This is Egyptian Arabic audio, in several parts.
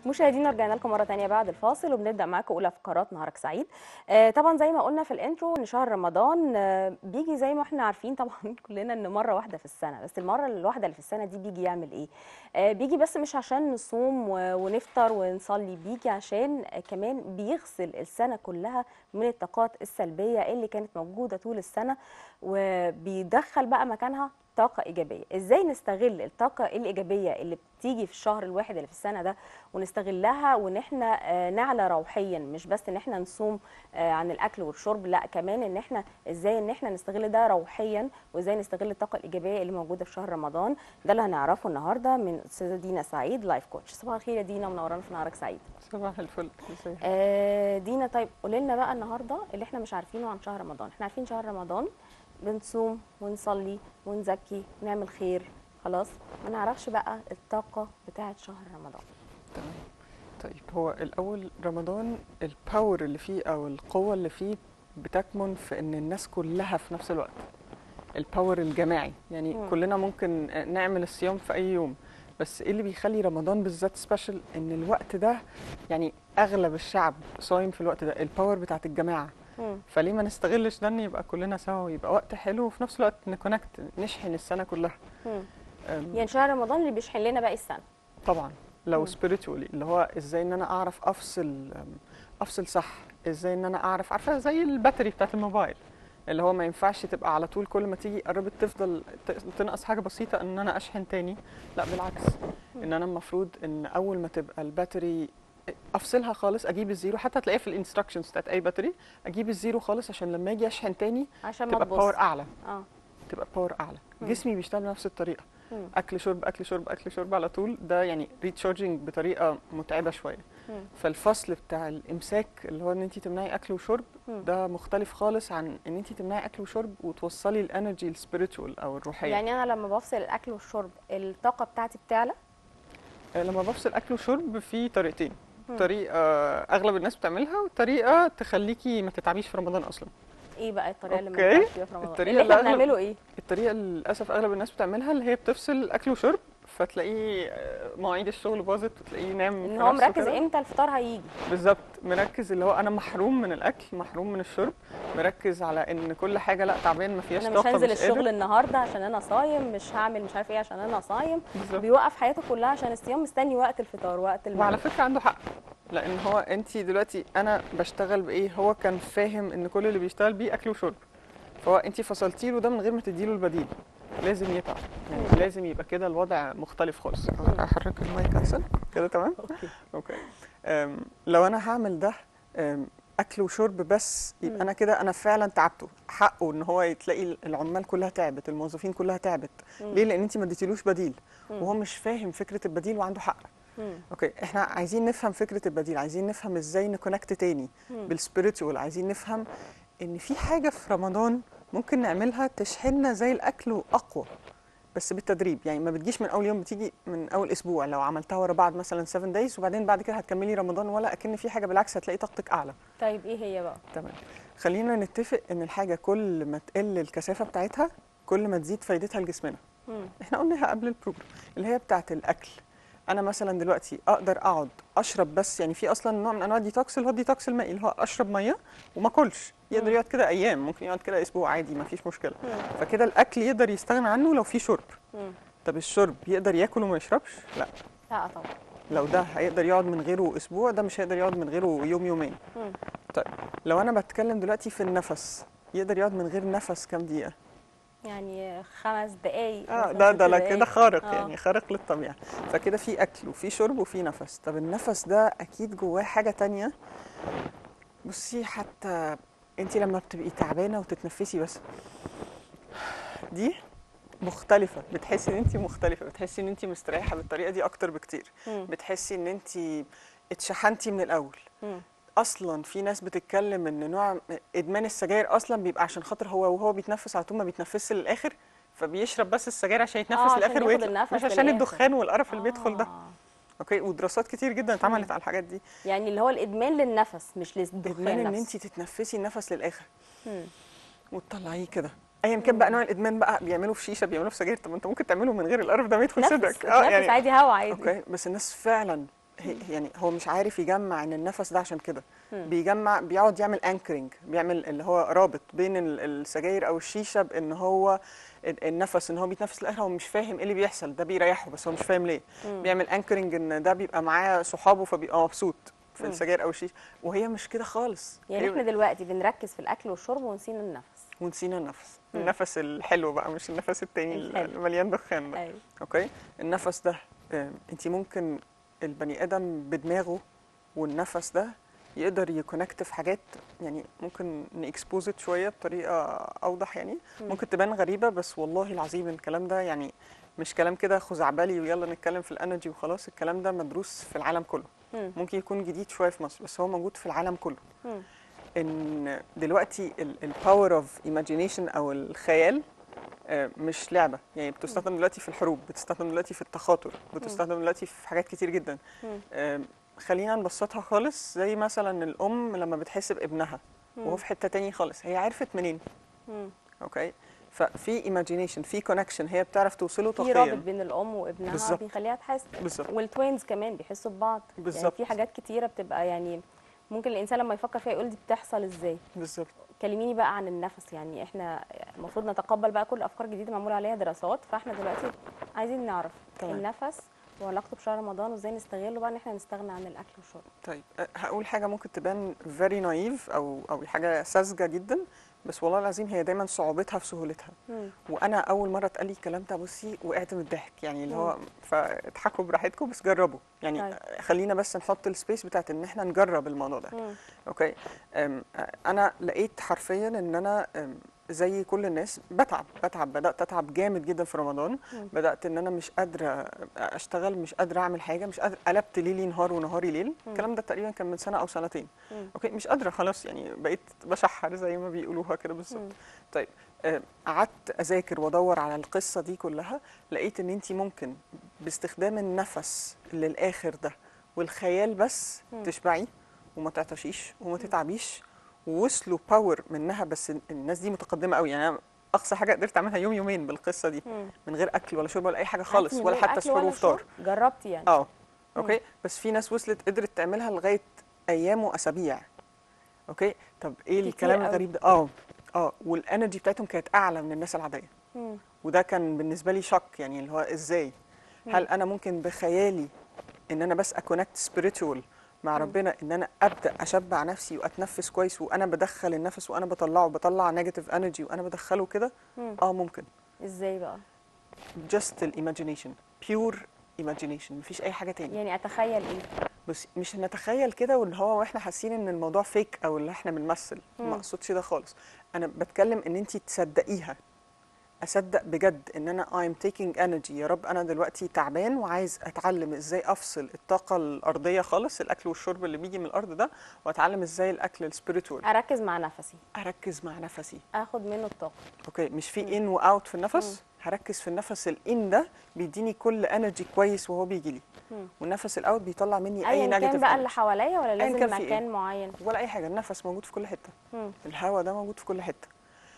مشاهدينا رجعنا لكم مره تانية بعد الفاصل وبنبدا معاكم اولى فقرات نهارك سعيد آه طبعا زي ما قلنا في الانترو ان شهر رمضان آه بيجي زي ما احنا عارفين طبعا كلنا ان مره واحده في السنه بس المره الواحده اللي في السنه دي بيجي يعمل ايه آه بيجي بس مش عشان نصوم و- ونفطر ونصلي بيجي عشان آه كمان بيغسل السنه كلها من الطاقات السلبيه اللي كانت موجوده طول السنه وبيدخل بقى مكانها طاقة إيجابية إزاي نستغل الطاقة الإيجابية اللي بتيجي في الشهر الواحد اللي في السنة ده ونستغلها وإن إحنا آه، نعلى روحيا مش بس إن إحنا نصوم آه، عن الأكل والشرب لا كمان إن إحنا إزاي إن إحنا نستغل ده روحيا وإزاي نستغل الطاقة الإيجابية اللي موجودة في شهر رمضان ده اللي هنعرفه النهاردة من أستاذة دينا سعيد لايف كوتش صباح الخير يا دينا منورانا في نهارك سعيد صباح الفل ازيك آه، دينا طيب قولي لنا بقى النهارده اللي احنا مش عارفينه عن شهر رمضان احنا عارفين شهر رمضان بنصوم ونصلي ونزكي ونعمل خير خلاص ما نعرفش بقى الطاقه بتاعه شهر رمضان تمام طيب هو الاول رمضان الباور اللي فيه او القوه اللي فيه بتكمن في ان الناس كلها في نفس الوقت الباور الجماعي يعني مم. م. كلنا ممكن نعمل الصيام في اي يوم بس ايه اللي بيخلي رمضان بالذات سبيشال ان الوقت ده يعني اغلب الشعب صايم في الوقت ده الباور بتاعت الجماعه مم. فليه ما نستغلش ده ان يبقى كلنا سوا ويبقى وقت حلو وفي نفس الوقت نكونكت نشحن السنه كلها مم. أم، يعني شهر رمضان اللي بيشحن لنا باقي السنه طبعا لو مم. سبيريتوالي اللي هو ازاي ان انا اعرف افصل أم، افصل صح ازاي ان انا اعرف عارفه زي الباتري بتاعت الموبايل اللي هو ما ينفعش تبقى على طول كل ما تيجي قربت تفضل ت- تنقص حاجه بسيطه ان انا اشحن تاني لا بالعكس ان انا المفروض ان اول ما تبقى الباتري افصلها خالص اجيب الزيرو حتى هتلاقيها في الانستراكشنز بتاعت اي باتري اجيب الزيرو خالص عشان لما اجي اشحن تاني عشان ما تبقى تبص باور اعلى اه تبقى باور اعلى مم. جسمي بيشتغل بنفس الطريقه مم. اكل شرب اكل شرب اكل شرب على طول ده يعني ريتشارجنج بطريقه متعبه شويه مم. فالفصل بتاع الامساك اللي هو ان انت تمنعي اكل وشرب مم. ده مختلف خالص عن ان انت تمنعي اكل وشرب وتوصلي الانرجي السبيريتوال او الروحيه يعني يعني انا لما بفصل الاكل والشرب الطاقه بتاعتي بتعلى لما بفصل اكل وشرب في طريقتين مم. طريقه اغلب الناس بتعملها وطريقه تخليكي ما تتعبيش في رمضان اصلا ايه بقى الطريقه اللي أوكي. بنعملها فيها في رمضان الطريقة اللي احنا اللي أغلب- بنعمله ايه الطريقه اللي للاسف اغلب الناس بتعملها اللي هي بتفصل اكل وشرب فتلاقيه آه، مواعيد الشغل باظت وتلاقيه نام ان في هو نفسه مركز كده. امتى الفطار هيجي بالظبط مركز اللي هو انا محروم من الاكل محروم من الشرب مركز على ان كل حاجه لا تعبان ما فيهاش انا مش طاقه هنزل مش الشغل قادر النهارده عشان انا صايم مش هعمل مش عارف ايه عشان انا صايم بالظبط بيوقف حياته كلها عشان الصيام مستني وقت الفطار وقت وعلى المغرب فكره عنده حق لان هو انت دلوقتي انا بشتغل بايه هو كان فاهم ان كل اللي بيشتغل بيه اكل وشرب فهو انت فصلتي له ده من غير ما تديله البديل لازم يتعب يعني لازم يبقى كده الوضع مختلف خالص احرك المايك احسن كده تمام اوكي اوكي أم لو انا هعمل ده أم اكل وشرب بس مم. يبقى انا كده انا فعلا تعبته حقه ان هو تلاقي العمال كلها تعبت الموظفين كلها تعبت مم. ليه لان انت ما اديتيلوش بديل مم. وهو مش فاهم فكره البديل وعنده حق مم. اوكي احنا عايزين نفهم فكره البديل عايزين نفهم ازاي نكونكت تاني مم. بالسبيريتوال عايزين نفهم ان في حاجه في رمضان ممكن نعملها تشحننا زي الاكل واقوى بس بالتدريب يعني ما بتجيش من اول يوم بتيجي من اول اسبوع لو عملتها ورا بعض مثلا 7 دايز وبعدين بعد كده هتكملي رمضان ولا اكن في حاجه بالعكس هتلاقي طاقتك اعلى طيب ايه هي بقى تمام خلينا نتفق ان الحاجه كل ما تقل الكثافه بتاعتها كل ما تزيد فايدتها لجسمنا مم. احنا قلناها قبل البروجرام اللي هي بتاعه الاكل انا مثلا دلوقتي اقدر اقعد اشرب بس يعني في اصلا نوع من انواع الديتوكس اللي هو الديتوكس المائي اللي هو اشرب ميه وما اكلش يقدر مم. يقعد كده ايام ممكن يقعد كده اسبوع عادي ما فيش مشكله مم. فكده الاكل يقدر يستغنى عنه لو في شرب مم. طب الشرب يقدر ياكل وما يشربش لا لا طبعا لو ده هيقدر يقعد من غيره اسبوع ده مش هيقدر يقعد من غيره يوم يومين مم. طيب لو انا بتكلم دلوقتي في النفس يقدر يقعد من غير نفس كام دقيقه يعني خمس دقايق اه مثلاً، ده ست ده لا دقايق. كده خارق آه. يعني خارق للطبيعه فكده في اكل وفي شرب وفي نفس طب النفس ده اكيد جواه حاجه تانية بصي حتى انت لما بتبقي تعبانه وتتنفسي بس دي مختلفة بتحسي ان انت مختلفة بتحسي ان انت مستريحة بالطريقة دي اكتر بكتير مم. بتحسي ان انت اتشحنتي من الاول مم. اصلا في ناس بتتكلم ان نوع ادمان السجاير اصلا بيبقى عشان خاطر هو وهو بيتنفس على طول ما بيتنفسش للاخر فبيشرب بس السجاير عشان يتنفس عشان للاخر ياخد ويطلع النفس مش عشان للآخر. الدخان والقرف اللي بيدخل ده آه. اوكي ودراسات كتير جدا اتعملت على الحاجات دي يعني اللي هو الادمان للنفس مش للدخان ادمان ان نفسه. انت تتنفسي النفس للاخر مم. وتطلعيه كده ايا كان بقى نوع الادمان بقى بيعملوا في شيشه بيعملوا في سجاير طب ما انت ممكن تعمله من غير القرف ده ما يدخل نفس صدرك نفس عادي هوا عادي اوكي بس الناس فعلا هي يعني هو مش عارف يجمع ان النفس ده عشان كده مم. بيجمع بيقعد يعمل انكرنج بيعمل اللي هو رابط بين ال- السجاير او الشيشه بان هو ال- النفس ان هو بيتنفس الاخر هو مش فاهم ايه اللي بيحصل ده بيريحه بس هو مش فاهم ليه مم. بيعمل انكرنج ان ده بيبقى معاه صحابه فبيبقى مبسوط في مم. السجاير او الشيشه وهي مش كده خالص يعني هي- احنا دلوقتي بنركز في الاكل والشرب ونسينا النفس ونسينا النفس مم. النفس الحلو بقى مش النفس التاني الحلو. المليان دخان ده ايوه اوكي النفس ده انت ممكن البني ادم بدماغه والنفس ده يقدر يكونكت في حاجات يعني ممكن نكسبوزت شويه بطريقه اوضح يعني مم. ممكن تبان غريبه بس والله العظيم الكلام ده يعني مش كلام كده خزعبلي ويلا نتكلم في الانرجي وخلاص الكلام ده مدروس في العالم كله مم. ممكن يكون جديد شويه في مصر بس هو موجود في العالم كله مم. ان دلوقتي الباور اوف ايماجينيشن او الخيال آه، مش لعبه يعني بتستخدم دلوقتي في الحروب بتستخدم دلوقتي في التخاطر بتستخدم دلوقتي في حاجات كتير جدا مم. آم، خلينا نبسطها خالص زي مثلا الام لما بتحس بابنها وهو في حته تاني خالص هي عرفت منين مم. اوكي ففي ايماجينيشن في كونكشن هي بتعرف توصله في رابط طاقيا بين الام وابنها بالظبط. بيخليها تحس بالظبط والتوينز كمان بيحسوا ببعض يعني بالظبط. في حاجات كتيره بتبقى يعني ممكن الانسان لما يفكر فيها يقول دي بتحصل ازاي بالظبط كلميني بقى عن النفس يعني احنا المفروض نتقبل بقى كل افكار جديده معمول عليها دراسات فاحنا دلوقتي عايزين نعرف تمام. النفس وعلاقته بشهر رمضان وازاي نستغله بقى ان احنا نستغنى عن الاكل والشرب طيب أه، هقول حاجه ممكن تبان فيري نايف او او حاجه ساذجه جدا بس والله العظيم هي دايما صعوبتها في سهولتها مم. وانا اول مره اتقال لي الكلام ده بصي وقعت من الضحك يعني اللي هو فاضحكوا براحتكم بس جربوا يعني طيب. خلينا بس نحط السبيس بتاعت ان احنا نجرب الموضوع ده مم. اوكي أم، انا لقيت حرفيا ان انا أم، زي كل الناس بتعب بتعب بدات اتعب جامد جدا في رمضان مم. بدات ان انا مش قادره اشتغل مش قادره اعمل حاجه مش قادره قلبت ليلي نهار ونهاري ليل مم. الكلام ده تقريبا كان من سنه او سنتين مم. اوكي مش قادره خلاص يعني بقيت بشحر زي ما بيقولوها كده بالظبط مم. طيب آه، قعدت اذاكر وادور على القصه دي كلها لقيت ان انت ممكن باستخدام النفس للاخر ده والخيال بس مم. تشبعي وما تعطشيش وما تتعبيش ووصلوا باور منها بس الناس دي متقدمه قوي يعني أنا اقصى حاجه قدرت اعملها يوم يومين بالقصه دي مم. من غير اكل ولا شرب ولا اي حاجه خالص أكل من ولا غير حتى أكل سحور ولا وفطار شرب؟ جربتي يعني اه اوكي بس في ناس وصلت قدرت تعملها لغايه ايام واسابيع اوكي طب ايه كتير الكلام قوي. الغريب ده اه اه والانرجي بتاعتهم كانت اعلى من الناس العاديه مم. وده كان بالنسبه لي شك يعني اللي هو ازاي هل انا ممكن بخيالي ان انا بس اكونكت سبيريتوال مع ربنا ان انا ابدا اشبع نفسي واتنفس كويس وانا بدخل النفس وانا بطلعه بطلع نيجاتيف انرجي وانا بدخله كده مم. اه ممكن ازاي بقى just الايماجينيشن بيور ايماجينيشن مفيش اي حاجه تاني يعني اتخيل ايه بس مش نتخيل كده وان هو واحنا حاسين ان الموضوع فيك او اللي احنا بنمثل مم. ما اقصدش ده خالص انا بتكلم ان انت تصدقيها اصدق بجد ان انا I'm taking energy يا رب انا دلوقتي تعبان وعايز اتعلم ازاي افصل الطاقه الارضيه خالص الاكل والشرب اللي بيجي من الارض ده واتعلم ازاي الاكل السبيريتوال اركز مع نفسي اركز مع نفسي اخد منه الطاقه اوكي مش في ان واوت في النفس هركز في النفس الان ده بيديني كل انرجي كويس وهو بيجي لي مم. والنفس الاوت بيطلع مني اي ايا كان نيجاتيف بقى اللي حواليا ولا لازم كان في إيه. مكان معين ولا اي حاجه النفس موجود في كل حته مم. الهواء ده موجود في كل حته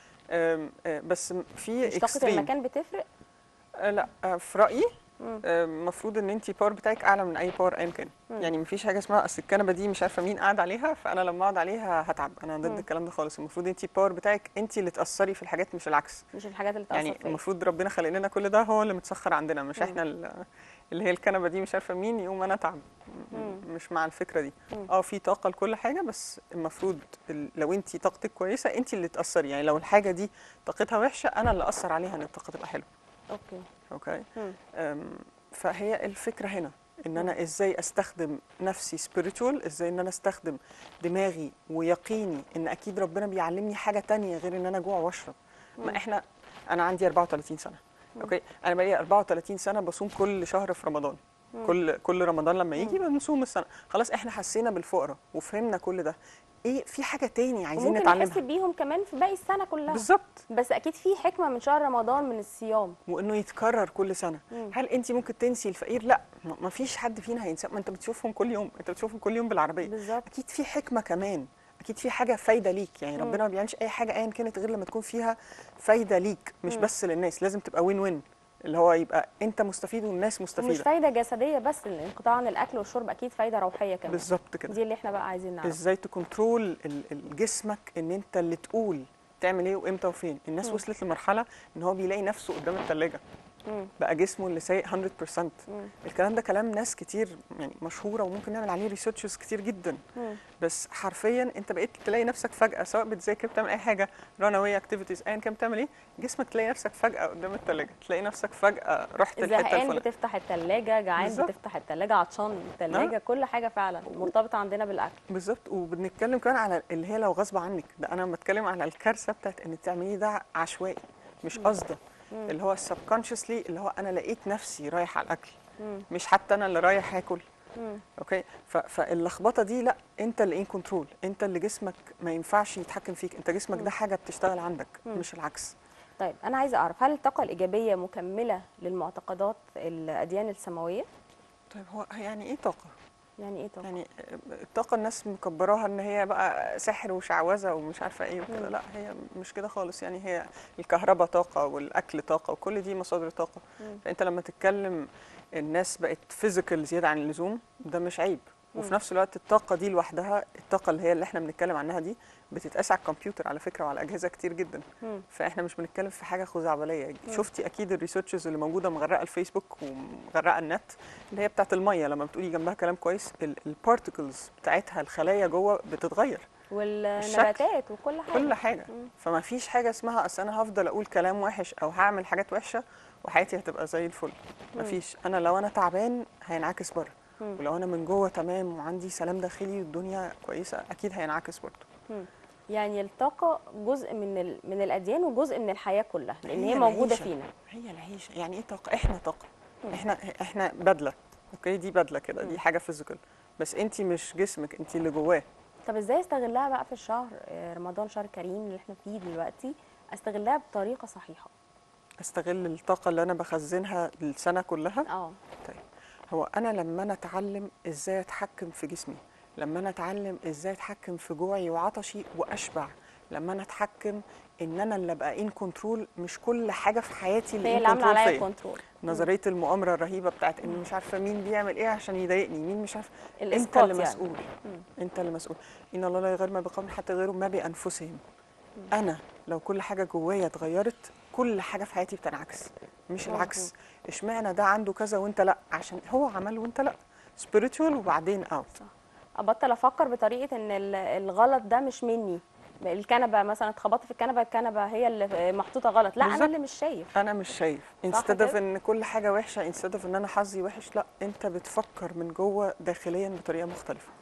أم، أه، بس م- في مش طاقه extreme. المكان بتفرق أه، لا أه، في رايي مم. المفروض ان انت باور بتاعك اعلى من اي باور ايا كان مم. يعني مفيش حاجه اسمها اصل الكنبه دي مش عارفه مين قاعد عليها فانا لما اقعد عليها هتعب انا ضد مم. الكلام ده خالص المفروض انت الباور بتاعك انت اللي تاثري في الحاجات مش العكس مش الحاجات اللي تاثر يعني فيا المفروض ربنا خلق لنا كل ده هو اللي متسخر عندنا مش مم. احنا ال- اللي هي الكنبه دي مش عارفه مين يقوم انا اتعب م- مم. مش مع الفكره دي مم. اه في طاقه لكل حاجه بس المفروض ال- لو انت طاقتك كويسه انت اللي تاثري يعني لو الحاجه دي طاقتها وحشه انا اللي اثر عليها ان الطاقه تبقى حلوه اوكي اوكي مم. أم، فهي الفكره هنا ان انا ازاي استخدم نفسي سبيريتوال ازاي ان انا استخدم دماغي ويقيني ان اكيد ربنا بيعلمني حاجه تانية غير ان انا جوع واشرب مم. ما احنا انا عندي 34 سنه اوكي انا بقالي 34 سنه بصوم كل شهر في رمضان مم. كل كل رمضان لما يجي بنصوم السنه خلاص احنا حسينا بالفقره وفهمنا كل ده ايه في حاجه تاني عايزين وممكن نحس نتعلمها بيهم كمان في باقي السنه كلها بالظبط بس اكيد في حكمه من شهر رمضان من الصيام وانه يتكرر كل سنه مم. هل انت ممكن تنسي الفقير لا ما ما فيش حد فينا هينسى ما انت بتشوفهم كل يوم انت بتشوفهم كل يوم بالعربيه بالظبط اكيد في حكمه كمان اكيد في حاجه فايده ليك يعني مم. ربنا ما بيعملش اي حاجه ايا كانت غير لما تكون فيها فايده ليك مش مم. بس للناس لازم تبقى وين وين اللي هو يبقى انت مستفيد والناس ومش مستفيده فايده جسديه بس الانقطاع عن الاكل والشرب اكيد فايده روحيه كمان بالظبط كده دي اللي احنا بقى عايزين نعرفها ازاي تكنترول ال- ال- جسمك ان انت اللي تقول تعمل ايه وامتى وفين الناس مم. وصلت لمرحله ان هو بيلاقي نفسه قدام الثلاجه مم. بقى جسمه اللي سايق 100% مم. الكلام ده كلام ناس كتير يعني مشهوره وممكن نعمل عليه ريسيرشز كتير جدا مم. بس حرفيا انت بقيت تلاقي نفسك فجاه سواء بتذاكر بتعمل اي حاجه ران اواي اكتيفيتيز ايا كان بتعمل ايه جسمك تلاقي نفسك فجاه قدام الثلاجه تلاقي نفسك فجاه رحت الحته زهقان الفلانيه بتفتح التلاجة جعان بالظبط. بتفتح التلاجة عطشان التلاجة كل حاجة فعلا مرتبطة عندنا بالأكل بالظبط وبنتكلم كمان على اللي هي لو غصب عنك ده انا بتكلم على الكارثه بتاعت ان تعمليه ده عشوائي مش قصده مم. اللي هو السبكونشسلي اللي هو انا لقيت نفسي رايح على الاكل مم. مش حتى انا اللي رايح اكل مم. اوكي ف- فاللخبطه دي لا انت اللي ان كنترول انت اللي جسمك ما ينفعش يتحكم فيك انت جسمك مم. ده حاجه بتشتغل عندك مم. مش العكس طيب أنا عايزة أعرف هل الطاقة الإيجابية مكملة للمعتقدات الأديان السماوية؟ طيب هو يعني ايه طاقه يعني إيه طاقة؟ يعني الطاقه الناس مكبراها ان هي بقى سحر وشعوذه ومش عارفه ايه وكده مم. لا هي مش كده خالص يعني هي الكهرباء طاقه والاكل طاقه وكل دي مصادر طاقه مم. فانت لما تتكلم الناس بقت فيزيكال زياده عن اللزوم ده مش عيب وفي مم. نفس الوقت الطاقه دي لوحدها الطاقه اللي هي اللي احنا بنتكلم عنها دي بتتقاس على الكمبيوتر على فكره وعلى اجهزه كتير جدا مم. فاحنا مش بنتكلم في حاجه خزعبليه مم. شفتي اكيد الريسيرشز اللي موجوده مغرقه الفيسبوك ومغرقه النت اللي هي بتاعت الميه لما بتقولي جنبها كلام كويس البارتكلز بتاعتها الخلايا جوه بتتغير والنباتات وكل حاجة كل حاجه مم. فما فيش حاجه اسمها اصل انا هفضل اقول كلام وحش او هعمل حاجات وحشه وحياتي هتبقى زي الفل مم. مفيش انا لو انا تعبان هينعكس بره مم. ولو انا من جوه تمام وعندي سلام داخلي والدنيا كويسه اكيد هينعكس برضه مم. يعني الطاقة جزء من ال... من الأديان وجزء من الحياة كلها لأن هي هي موجودة العيشة. فينا هي العيشه يعني ايه طاقه احنا طاقه مم. احنا احنا بدله اوكي دي بدله كده مم. دي حاجه فيزيكال بس انت مش جسمك انت اللي جواه طب ازاي استغلها بقى في الشهر آه، رمضان شهر كريم اللي احنا فيه دلوقتي استغلها بطريقة صحيحة استغل الطاقه اللي انا بخزنها السنه كلها اه طيب هو انا لما انا اتعلم ازاي اتحكم في جسمي لما انا اتعلم ازاي اتحكم في جوعي وعطشي واشبع لما انا اتحكم ان انا اللي ابقى ان كنترول مش كل حاجه في حياتي اللي هي ان اللي عاملة كنترول عليا فيا كنترول نظريه المؤامره الرهيبه بتاعت ان مش عارفه مين بيعمل ايه عشان يضايقني مين مش عارفه انت الإسقاط اللي يعني. مسؤول مم. انت اللي مسؤول ان الله لا يغير ما بقوم حتى يغيروا ما بانفسهم انا لو كل حاجه جوايا اتغيرت كل حاجه في حياتي بتنعكس مش مظبوط. العكس اشمعنى ده عنده كذا وانت لا عشان هو عمل وانت لا spiritual وبعدين اوت ابطل افكر بطريقة ان ال- الغلط ده مش مني الكنبة مثلا اتخبطت في الكنبة الكنبة هي اللي محطوطة غلط لا انا بالظبط. اللي مش شايف انا مش شايف صح instead of كده؟ ان كل حاجه وحشه instead of ان انا حظي وحش لا انت بتفكر من جوه داخليا بطريقه مختلفه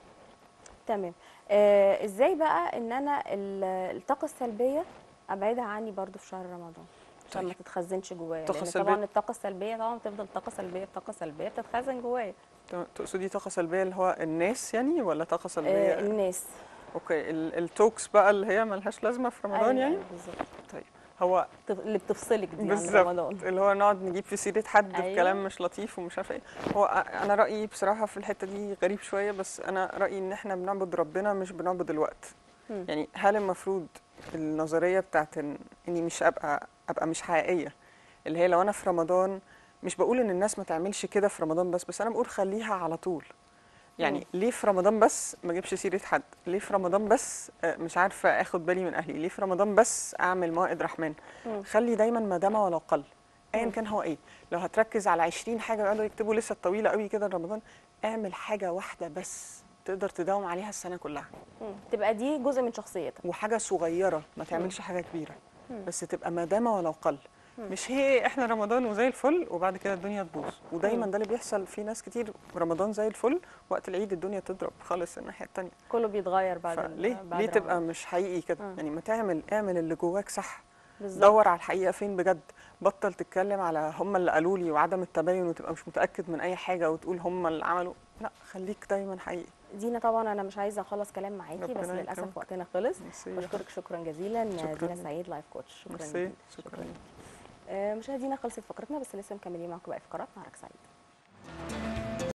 تمام آه ازاي بقى ان انا ال- الطاقة السلبية ابعدها عني برضو في شهر رمضان عشان ما طيب. تتخزنش جوايا الطاقة لان السلبية- طبعا الطاقة السلبية طبعا بتفضل طاقة سلبية طاقة سلبية بتتخزن جوايا تمام. تقصدي طاقه سلبيه اللي هو الناس يعني ولا طاقه آه سلبيه الناس اوكي ال- التوكس بقى اللي هي ملهاش لازمه في رمضان أيوة، يعني أيوة بالظبط طيب هو بتف- اللي بتفصلك دي عن بالظبط رمضان اللي هو نقعد نجيب في سيره حد أيوة. أيوة. بكلام مش لطيف ومش عارفه ايه هو أ- انا رايي بصراحه في الحته دي غريب شويه بس انا رايي ان احنا بنعبد ربنا مش بنعبد الوقت مم. يعني هل المفروض النظريه بتاعت إن اني مش ابقى ابقى مش حقيقيه اللي هي لو انا في رمضان مش بقول ان الناس ما تعملش كده في رمضان بس بس انا بقول خليها على طول يعني مم. ليه في رمضان بس ما اجيبش سيره حد ليه في رمضان بس آه، مش عارفه اخد بالي من اهلي ليه في رمضان بس اعمل موائد رحمن مم. خلي دايما ما دام ولو قل ايا مم. كان هو ايه لو هتركز على 20 حاجه ويقعدوا يكتبوا لسه طويله قوي كده رمضان اعمل حاجه واحده بس تقدر تداوم عليها السنه كلها مم. تبقى دي جزء من شخصيتك وحاجه صغيره ما تعملش حاجه كبيره مم. بس تبقى ما دام ولو قل مم. مش هي احنا رمضان وزي الفل وبعد كده الدنيا تبوظ ودايما مم. ده اللي بيحصل في ناس كتير رمضان زي الفل وقت العيد الدنيا تضرب خالص الناحيه التانيه كله بيتغير بعد ال- فليه بعد ليه تبقى رمضان. مش حقيقي كده مم. يعني ما تعمل اعمل اللي جواك صح بالظبط دور على الحقيقه فين بجد بطل تتكلم على هم اللي قالوا لي وعدم التباين وتبقى مش متاكد من اي حاجه وتقول هم اللي عملوا لا خليك دايما حقيقي دينا طبعا انا مش عايزه اخلص كلام معاكي بس ربنا للاسف يكرمك. وقتنا خلص ميرسي يا بشكرك شكرا جزيلا شكراً. دينا سعيد لايف كوتش شكرا ميرسي جزيلا شكرا آه، مشاهدينا خلصت فقرتنا بس لسه مكملين معاكم باقي فقرات نهارك سعيد